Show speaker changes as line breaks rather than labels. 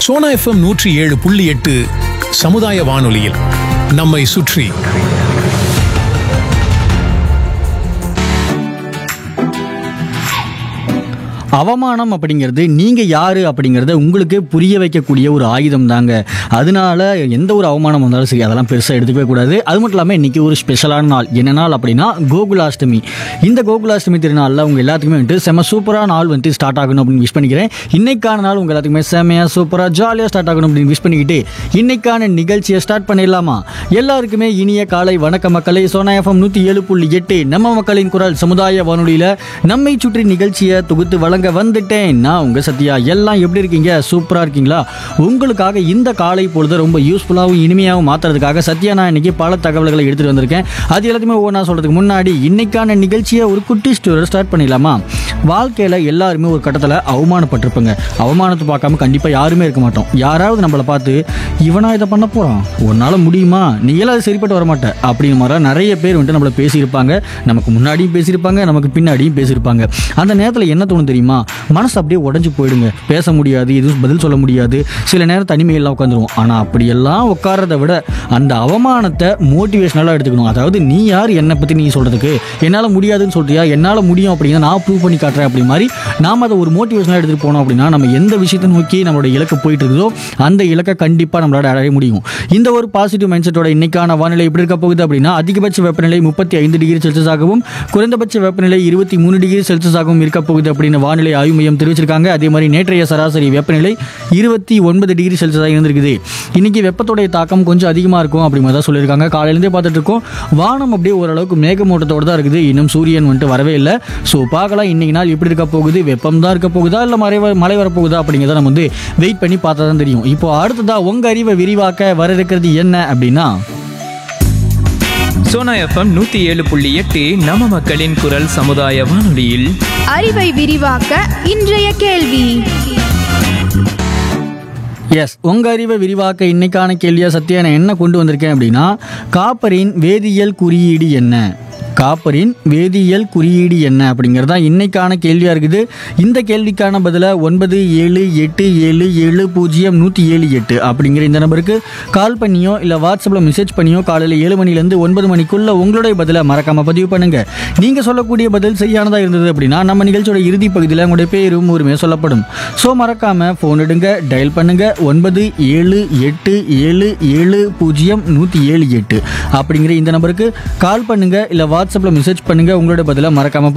Sona FM நூற்றி ஏழு புள்ளி எட்டு சமுதாய வானொலியில் நம்மை சுற்றி
அவமானம் அப்படிங்கிறது நீங்கள் யார் அப்படிங்கிறத உங்களுக்கு புரிய வைக்கக்கூடிய ஒரு ஆயுதம் தாங்க அதனால எந்த ஒரு அவமானம் வந்தாலும் சரி அதெல்லாம் பெருசாக எடுத்துக்கவே கூடாது அது மட்டும் இல்லாமல் இன்றைக்கி ஒரு ஸ்பெஷலான நாள் என்ன நாள் அப்படின்னா கோகுலாஷ்டமி இந்த கோகுலாஷ்டமி திருநாளில் உங்கள் எல்லாத்துக்குமே வந்துட்டு செம்ம சூப்பராக நாள் வந்துட்டு ஸ்டார்ட் ஆகணும் அப்படின்னு விஷ் பண்ணிக்கிறேன் இன்னைக்கான நாள் உங்கள் எல்லாத்துக்குமே செம்மையாக சூப்பராக ஜாலியாக ஸ்டார்ட் ஆகணும் அப்படின்னு விஷ் பண்ணிக்கிட்டு இன்னைக்கான நிகழ்ச்சியை ஸ்டார்ட் பண்ணிடலாமா எல்லாருக்குமே இனிய காலை வணக்க மக்களை சோனா எஃப்எம் நூற்றி ஏழு புள்ளி எட்டு நம்ம மக்களின் குரல் சமுதாய வானொலியில் நம்மை சுற்றி நிகழ்ச்சியை தொகுத்து வழங்க வந்துட்டேன் நான் உங்கள் சத்யா எல்லாம் எப்படி இருக்கீங்க சூப்பராக இருக்கீங்களா உங்களுக்காக இந்த காலை பொழுது ரொம்ப யூஸ்ஃபுல்லாகவும் இனிமையாகவும் மாற்றுறதுக்காக சத்யா நான் இன்னைக்கு பல தகவல்களை எடுத்துகிட்டு வந்திருக்கேன் அது எல்லாத்தையுமே ஒவ்வொன்றா சொல்கிறதுக்கு முன்னாடி இன்னைக்கான நிகழ்ச்சியை ஒரு குட்டி ஸ்டோரி ஸ்டார்ட் பண்ணிடலாமா வாழ்க்கையில் எல்லாருமே ஒரு கட்டத்தில் அவமானப்பட்டிருப்பாங்க அவமானத்தை பார்க்காம கண்டிப்பாக யாருமே இருக்க மாட்டோம் யாராவது நம்மளை பார்த்து இவனா இதை பண்ண போகிறான் உன்னால் முடியுமா நீ எல்லாம் அது சரிப்பட்டு வர மாட்ட அப்படிங்கிற மாதிரி நிறைய பேர் வந்துட்டு நம்மளை பேசியிருப்பாங்க நமக்கு முன்னாடியும் பேசியிருப்பாங்க நமக்கு பின்னாடியும் பேசியிருப்பாங்க அந்த நேரத்தில் என்ன தோணும் தெரியுமா மனசு அப்படியே உடஞ்சி போயிடுங்க பேச முடியாது எதுவும் பதில் சொல்ல முடியாது சில நேரம் தனிமையெல்லாம் உட்காந்துருவோம் ஆனால் அப்படியெல்லாம் உட்கார்றத விட அந்த அவமானத்தை மோட்டிவேஷனலாக எடுத்துக்கணும் அதாவது நீ யார் என்னை பற்றி நீ சொல்கிறதுக்கு என்னால் முடியாதுன்னு சொல்றியா என்னால் முடியும் அப்படின்னா நான் ப்ரூவ் பண்ணி காட்டுறேன் அப்படி மாதிரி நாம் அதை ஒரு மோட்டிவேஷனாக எடுத்துகிட்டு போனோம் அப்படின்னா நம்ம எந்த விஷயத்தை நோக்கி நம்மளோட இலக்கு போயிட்டு இருக்குதோ அந்த இலக்கை கண்டிப்பாக நம்மளால அடைய முடியும் இந்த ஒரு பாசிட்டிவ் மைண்ட் செட்டோட இன்னைக்கான வானிலை எப்படி இருக்க போகுது அப்படின்னா அதிகபட்ச வெப்பநிலை முப்பத்தி ஐந்து டிகிரி செல்சியஸாகவும் குறைந்தபட்ச வெப்பநிலை இருபத்தி மூணு டிகிரி செல்சியஸாகவும் இருக்க போகுது அப்படின்னு வானிலை ஆய்வு மையம் தெரிவிச்சிருக்காங்க அதே மாதிரி நேற்றைய சராசரி வெப்பநிலை இருபத்தி ஒன்பது டிகிரி செல்சியஸாக இருந்திருக்குது இன்னைக்கு வெப்பத்தோடைய தாக்கம் கொஞ்சம் அதிகமாக இருக்கும் அப்படி மாதிரி தான் சொல்லியிருக்காங்க காலையிலேருந்தே பார்த்துட்டு இருக்கோம் வானம் அப்படியே ஓரளவுக்கு மேகமூட்டத்தோடு தான் இருக்குது இன்னும் சூரியன் வந்துட்டு வரவே இல்லை ஸோ பார்க்கலாம் இன்னைக்கு நாள் எப்படி இருக்க போகுது வெப்பம் தான் இருக்க போகுதா இல்லை மழை வ- மழை வரப்போகுதா அப்படிங்கிறத நம்ம வந்து வெயிட் பண்ணி பார்த்தா தான் தெரியும் இப்போ அடுத்ததா உங்க அறிவை விரிவாக்க வர இருக்கிறது என்ன அப்படின்னா
சோனா எஃப்எம் நூத்தி ஏழு புள்ளி எட்டு நம்ம மக்களின் குரல் சமுதாய வானொலியில்
அறிவை விரிவாக்க இன்றைய கேள்வி
எஸ் உங்க அறிவை விரிவாக்க இன்னைக்கான கேள்வியா சத்யா நான் என்ன கொண்டு வந்திருக்கேன் அப்படின்னா காப்பரின் வேதியியல் குறியீடு என்ன காப்பரின் வேதியியல் குறியீடு என்ன அப்படிங்கிறது தான் இன்னைக்கான கேள்வியாக இருக்குது இந்த கேள்விக்கான பதிலை ஒன்பது ஏழு எட்டு ஏழு ஏழு பூஜ்ஜியம் நூற்றி ஏழு எட்டு அப்படிங்கிற இந்த நம்பருக்கு கால் பண்ணியோ இல்லை வாட்ஸ்அப்பில் மெசேஜ் பண்ணியோ காலையில் ஏழு மணிலேருந்து ஒன்பது மணிக்குள்ள உங்களுடைய பதிலை மறக்காமல் பதிவு பண்ணுங்கள் நீங்கள் சொல்லக்கூடிய பதில் சரியானதாக இருந்தது அப்படின்னா நம்ம நிகழ்ச்சியோட இறுதி பகுதியில் உங்களுடைய பேரும் ஊருமே சொல்லப்படும் ஸோ மறக்காமல் ஃபோன் எடுங்க டயல் பண்ணுங்க ஒன்பது ஏழு எட்டு ஏழு ஏழு பூஜ்ஜியம் நூற்றி ஏழு எட்டு அப்படிங்கிற இந்த நம்பருக்கு கால் பண்ணுங்க இல்லை வாட்ஸ்அப்பில் மெசேஜ் பண்ணுங்க உங்களோட பதிலை மறக்காம